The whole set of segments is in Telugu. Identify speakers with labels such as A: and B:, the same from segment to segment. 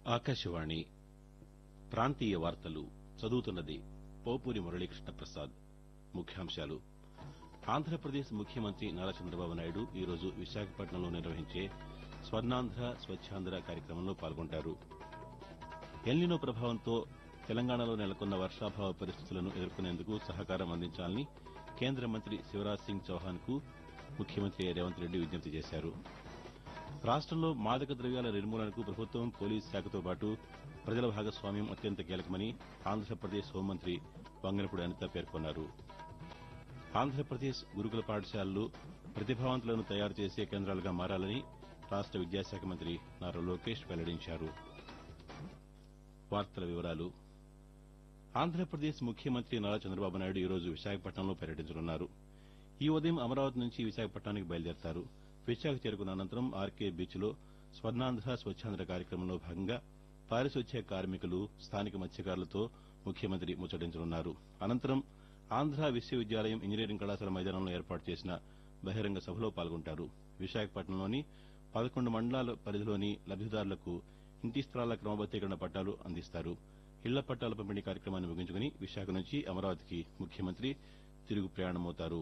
A: ఆకాశవాణి ప్రాంతీయ వార్తలు చదువుతున్నది పోపూరి మురళీకృష్ణ ప్రసాద్ ముఖ్యాంశాలు ఆంధ్రప్రదేశ్ ముఖ్యమంత్రి నారా చంద్రబాబు నాయుడు ఈరోజు విశాఖపట్నంలో నిర్వహించే స్వర్ణాంధ్ర స్వచ్ఛాంధ్ర కార్యక్రమంలో పాల్గొంటారు ఎల్నినో ప్రభావంతో తెలంగాణలో నెలకొన్న వర్షాభావ పరిస్థితులను ఎదుర్కొనేందుకు సహకారం అందించాలని కేంద్ర మంత్రి శివరాజ్ సింగ్ చౌహాన్ కు ముఖ్యమంత్రి రేవంత్ రెడ్డి విజ్ఞప్తి చేశారు రాష్టంలో మాదక ద్రవ్యాల నిర్మూలనకు ప్రభుత్వం పోలీసు శాఖతో పాటు ప్రజల భాగస్వామ్యం అత్యంత కీలకమని ఆంధ్రప్రదేశ్ హోంమంత్రి వంగనపూడి అనిత పేర్కొన్నారు ఆంధ్రప్రదేశ్ గురుకుల పాఠశాలలు ప్రతిభావంతులను తయారు చేసే కేంద్రాలుగా మారాలని రాష్ట విద్యాశాఖ మంత్రి నారా లోకేష్ వెల్లడించారు వార్తల వివరాలు ఆంధ్రప్రదేశ్ ముఖ్యమంత్రి నారా చంద్రబాబు నాయుడు ఈరోజు విశాఖపట్నంలో పర్యటించనున్నారు ఈ ఉదయం అమరావతి నుంచి విశాఖపట్నానికి బయలుదేరతారు విశాఖ చేరుకున్న అనంతరం ఆర్కే బీచ్లో స్వర్ణాంధ్ర స్వచ్ఛాంధ్ర కార్యక్రమంలో భాగంగా పారిశుద్ధ్య కార్మికులు స్థానిక మత్స్యకారులతో ముఖ్యమంత్రి ముచ్చటించనున్నారు అనంతరం ఆంధ్ర విశ్వవిద్యాలయం ఇంజనీరింగ్ కళాశాల మైదానంలో ఏర్పాటు చేసిన బహిరంగ సభలో పాల్గొంటారు విశాఖపట్నంలోని పదకొండు మండలాల పరిధిలోని లబ్దిదారులకు ఇంటి స్థలాల క్రమబద్దీకరణ పట్టాలు అందిస్తారు ఇళ్ల పట్టాల పంపిణీ కార్యక్రమాన్ని ముగించుకుని విశాఖ నుంచి అమరావతికి ముఖ్యమంత్రి తిరుగు ప్రయాణమవుతారు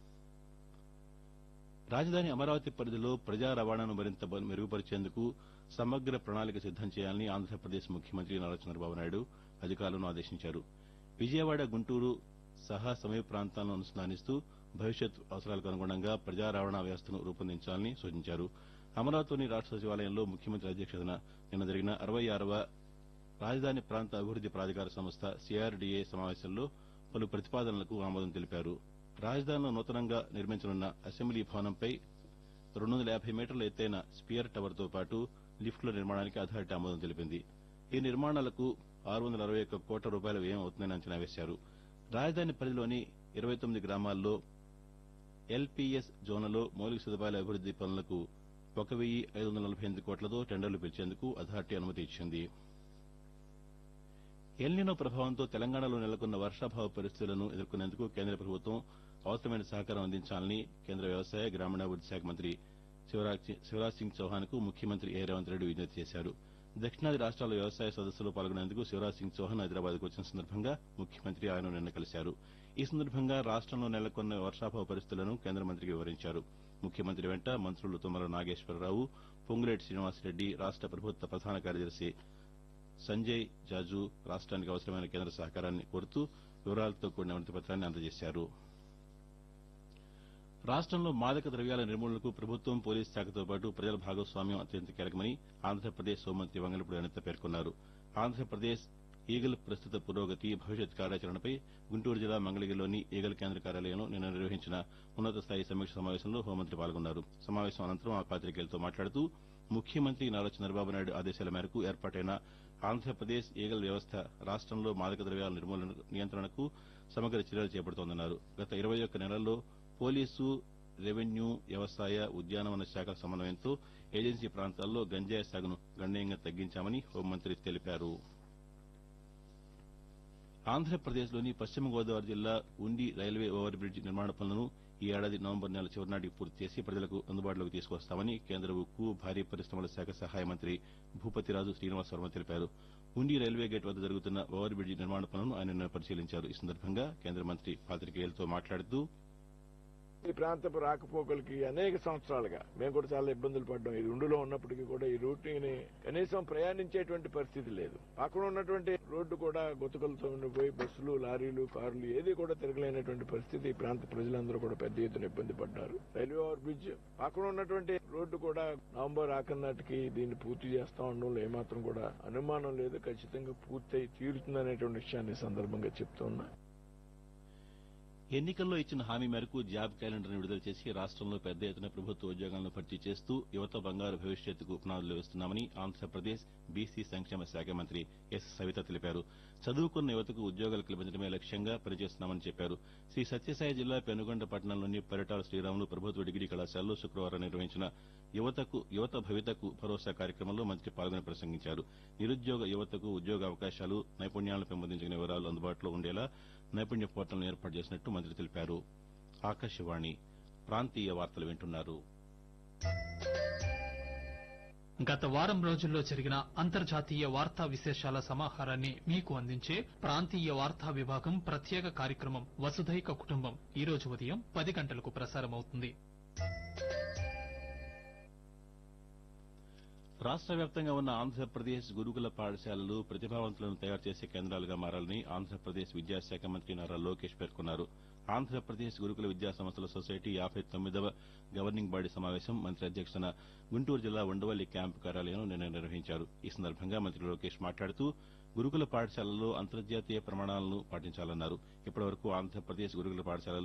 A: రాజధాని అమరావతి పరిధిలో ప్రజా రవాణాను మరింత మెరుగుపరిచేందుకు సమగ్ర ప్రణాళిక సిద్దం చేయాలని ఆంధ్రప్రదేశ్ ముఖ్యమంత్రి నారా చంద్రబాబు నాయుడు అధికారులను ఆదేశించారు విజయవాడ గుంటూరు సహా సమీప ప్రాంతాలను అనుసంధానిస్తూ భవిష్యత్ అవసరాలకు అనుగుణంగా ప్రజా రవాణా వ్యవస్థను రూపొందించాలని సూచించారు అమరావతిలోని రాష్ట సచివాలయంలో ముఖ్యమంత్రి అధ్యక్షతన నిన్న జరిగిన అరవై ఆరవ రాజధాని ప్రాంత అభివృద్ది ప్రాధికార సంస్థ సిఆర్డీఏ సమావేశంలో పలు ప్రతిపాదనలకు ఆమోదం తెలిపారు రాజధానిలో నూతనంగా నిర్మించనున్న అసెంబ్లీ భవనంపై రెండు వందల యాభై మీటర్ల ఎత్తైన స్పియర్ టవర్తో పాటు లిఫ్టుల నిర్మాణానికి అథారిటీ ఆమోదం తెలిపింది ఈ నిర్మాణాలకు ఆరు వందల అరవై ఒక్క కోట్ల రూపాయల వ్యయం అవుతుందని అంచనా వేశారు రాజధాని పరిధిలోని ఇరవై తొమ్మిది గ్రామాల్లో ఎల్పీఎస్ జోన్లలో మౌలిక సదుపాయాల అభివృద్ది పనులకు ఒక వెయ్యి ఐదు వందల నలభై ఎనిమిది కోట్లతో టెండర్లు పిలిచేందుకు అథారిటీ అనుమతి ఇచ్చింది ఎల్నినో ప్రభావంతో తెలంగాణలో నెలకొన్న వర్షాభావ పరిస్థితులను ఎదుర్కొనేందుకు కేంద్ర ప్రభుత్వం అవసరమైన సహకారం అందించాలని కేంద్ర వ్యవసాయ గ్రామీణాభివృద్ది శాఖ మంత్రి శివరాజ్ సింగ్ చౌహాన్ కు ముఖ్యమంత్రి ఏ రేవంత్ రెడ్డి విజ్ఞప్తి చేశారు దక్షిణాది రాష్ట్రాల వ్యవసాయ సదస్సులో పాల్గొనేందుకు శివరాజ్ సింగ్ చౌహాన్ హైదరాబాద్కు వచ్చిన సందర్భంగా ముఖ్యమంత్రి ఆయన నిన్న కలిశారు ఈ సందర్భంగా రాష్టంలో నెలకొన్న వర్షాభావ పరిస్థితులను కేంద్ర మంత్రికి వివరించారు ముఖ్యమంత్రి వెంట మంత్రులు తుమ్మల నాగేశ్వరరావు పొంగులేటి శ్రీనివాసరెడ్డి రాష్ట ప్రభుత్వ ప్రధాన కార్యదర్శి సంజయ్ జాజు రాష్ట్రానికి అవసరమైన కేంద్ర సహకారాన్ని కోరుతూ వివరాలతో కూడిన వినతి పత్రాన్ని అందజేశారు రాష్టంలో మాదక ద్రవ్యాల నిర్మూలనకు ప్రభుత్వం పోలీసు శాఖతో పాటు ప్రజల భాగస్వామ్యం అత్యంత కీలకమని ఆంధ్రప్రదేశ్ హోంమంత్రి వంగలపూడి అనిత పేర్కొన్నారు ఆంధ్రప్రదేశ్ ఈగల్ ప్రస్తుత పురోగతి భవిష్యత్ కార్యాచరణపై గుంటూరు జిల్లా మంగళగిరిలోని ఈగల్ కేంద్ర కార్యాలయంలో నిన్న నిర్వహించిన ఉన్నత స్థాయి సమీక్ష సమావేశంలో హోంమంత్రి పాల్గొన్నారు సమావేశం అనంతరం ఆ పాతికేయులతో మాట్లాడుతూ ముఖ్యమంత్రి నారా చంద్రబాబు నాయుడు ఆదేశాల మేరకు ఏర్పాటైన ఆంధ్రప్రదేశ్ ఈగల్ వ్యవస్థ రాష్టంలో మాదక ద్రవ్యాల నిర్మూలన నియంత్రణకు సమగ్ర చర్యలు చేపడుతోందన్నారు గత ఇరవై ఒక్క నెలల్లో పోలీసు రెవెన్యూ వ్యవసాయ ఉద్యానవన శాఖల సమన్వయంతో ఏజెన్సీ ప్రాంతాల్లో గంజాయి సాగును గణనీయంగా తగ్గించామని హోంమంత్రి తెలిపారు ఆంధ్రప్రదేశ్లోని పశ్చిమ గోదావరి జిల్లా ఉండి రైల్వే ఓవర్ బ్రిడ్జ్ నిర్మాణ పనులను ఈ ఏడాది నవంబర్ నెల చివరి నాటికి పూర్తి చేసి ప్రజలకు అందుబాటులోకి తీసుకొస్తామని కేంద్ర ఉక్కు భారీ పరిశ్రమల శాఖ సహాయ మంత్రి భూపతిరాజు శ్రీనివాస్ వర్మ తెలిపారు ఉండి రైల్వే గేట్ వద్ద జరుగుతున్న ఓవర్ బ్రిడ్జ్ నిర్మాణ పనులను ఆయన నిన్న పరిశీలించారు ఈ సందర్భంగా కేంద్ర మంత్రి పాతికేయులతో మాట్లాడుతూ
B: ఈ ప్రాంతపు రాకపోకలకి అనేక సంవత్సరాలుగా మేము కూడా చాలా ఇబ్బందులు పడ్డాం ఈ రెండులో ఉన్నప్పటికీ కూడా ఈ రూట్ని కనీసం ప్రయాణించేటువంటి పరిస్థితి లేదు అక్కడ ఉన్నటువంటి రోడ్డు కూడా గొతుకలతో ఉండిపోయి బస్సులు లారీలు కార్లు ఏది కూడా తిరగలేనటువంటి పరిస్థితి ఈ ప్రాంత ప్రజలందరూ కూడా పెద్ద ఎత్తున ఇబ్బంది పడ్డారు రైల్వే ఓవర్ బ్రిడ్జ్ అక్కడ ఉన్నటువంటి రోడ్డు కూడా నవంబర్ ఆఖరి నాటికి దీన్ని పూర్తి చేస్తా ఉండడంలో ఏమాత్రం కూడా అనుమానం లేదు ఖచ్చితంగా పూర్తయి తీరుతుందనేటువంటి విషయాన్ని ఈ సందర్భంగా చెప్తూ ఉన్నా
A: ఎన్నికల్లో ఇచ్చిన హామీ మేరకు జాబ్ క్యాలెండర్ను విడుదల చేసి రాష్టంలో పెద్ద ఎత్తున ప్రభుత్వ ఉద్యోగాలను భర్తీ చేస్తూ యువత బంగారు భవిష్యత్తుకు పునాదులు వేస్తున్నామని ఆంధ్రప్రదేశ్ బీసీ సంక్షేమ శాఖ మంత్రి ఎస్ సవిత తెలిపారు చదువుకున్న యువతకు ఉద్యోగాలు కల్పించడమే లక్ష్యంగా పనిచేస్తున్నామని చెప్పారు శ్రీ సత్యసాయి జిల్లా పెనుగొండ పట్టణంలోని పరిటాల శ్రీరాములు ప్రభుత్వ డిగ్రీ కళాశాలలో శుక్రవారం నిర్వహించిన యువతకు యువత భవితకు భరోసా కార్యక్రమంలో మంత్రి పాల్గొని ప్రసంగించారు నిరుద్యోగ యువతకు ఉద్యోగ అవకాశాలు నైపుణ్యాలను పెంపొందించిన వివరాలు అందుబాటులో ఉండేలా నైపుణ్య పోర్టల్ను ఏర్పాటు చేసినట్టు మంత్రి తెలిపారు ఆకాశవాణి ప్రాంతీయ వార్తలు వింటున్నారు
C: గత వారం రోజుల్లో జరిగిన అంతర్జాతీయ వార్తా విశేషాల సమాహారాన్ని మీకు అందించే ప్రాంతీయ వార్తా విభాగం ప్రత్యేక కార్యక్రమం వసుధైక కుటుంబం ఈ రోజు ఉదయం పది గంటలకు ప్రసారమవుతుంది
A: రాష్ట్ర వ్యాప్తంగా ఉన్న ఆంధ్రప్రదేశ్ గురుకుల పాఠశాలలు ప్రతిభావంతులను తయారు చేసే కేంద్రాలుగా మారాలని ఆంధ్రప్రదేశ్ విద్యాశాఖ మంత్రి నారా లోకేష్ పేర్కొన్నారు ఆంధ్రప్రదేశ్ గురుకుల విద్యా సంస్థల సొసైటీ యాభై తొమ్మిదవ గవర్నింగ్ బాడీ సమావేశం మంత్రి అధ్యక్షతన గుంటూరు జిల్లా ఉండవల్లి క్యాంపు కార్యాలయంలో నిన్న నిర్వహించారు ఈ సందర్భంగా మంత్రి లోకేష్ మాట్లాడుతూ గురుకుల పాఠశాలల్లో అంతర్జాతీయ ప్రమాణాలను పాటించాలన్నారు ఇప్పటివరకు ఆంధ్రప్రదేశ్ గురుకుల పాఠశాలల్లో